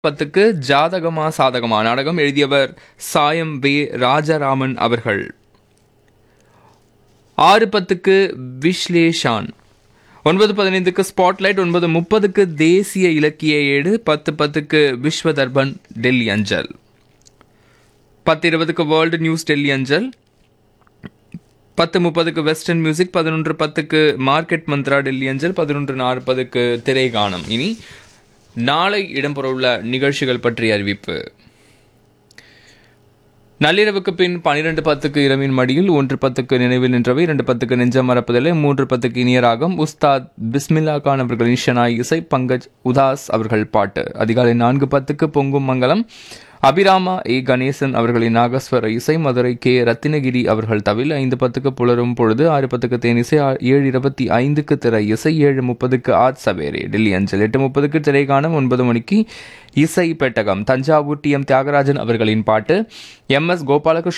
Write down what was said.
பத்துக்கு ஜாதகமா சாதகமா நாடகம் எழுதியவர் சாயம் வே ராஜாராமன் அவர்கள் ஆறு பத்துக்கு விஸ்லேஷான் ஒன்பது பதினைந்துக்கு ஸ்பாட்லைட் ஒன்பது முப்பதுக்கு தேசிய இலக்கிய ஏடு பத்து பத்துக்கு விஸ்வ தர்பன் டெல்லி அஞ்சல் பத்து இருபதுக்கு வேர்ல்டு நியூஸ் டெல்லி அஞ்சல் பத்து முப்பதுக்கு வெஸ்டர்ன் மியூசிக் பதினொன்று பத்துக்கு மார்க்கெட் மந்த்ரா டெல்லி அஞ்சல் பதினொன்று நாற்பதுக்கு திரைகானம் இனி நாளை இடம்பெறவுள்ள நிகழ்ச்சிகள் பற்றிய அறிவிப்பு நள்ளிரவுக்கு பின் பனிரெண்டு பத்துக்கு இரவின் மடியில் ஒன்று பத்துக்கு நினைவில் நின்றவை இரண்டு பத்துக்கு நெஞ்சம் மறப்பதில்லை மூன்று பத்துக்கு இனியராகம் உஸ்தாத் பிஸ்மில்லா கான் அவர்களின் ஷனாய் இசை பங்கஜ் உதாஸ் அவர்கள் பாட்டு அதிகாலை நான்கு பத்துக்கு பொங்கும் மங்கலம் அபிராமா ஏ கணேசன் அவர்களின் நாகஸ்வர இசை மதுரை கே ரத்தினகிரி அவர்கள் தவில் ஐந்து பத்துக்கு புலரும் பொழுது ஆறு பத்துக்கு தேனிசை ஆ- ஏழு இருபத்தி ஐந்துக்கு திரை இசை ஏழு முப்பதுக்கு ஆத் சவேரே டெல்லி அஞ்சல் எட்டு முப்பதுக்கு திரைகானம் ஒன்பது மணிக்கு இசை பெட்டகம் தஞ்சாவூர் டி எம் தியாகராஜன் அவர்களின் பாட்டு எம் எஸ் கோபாலகிருஷ்ண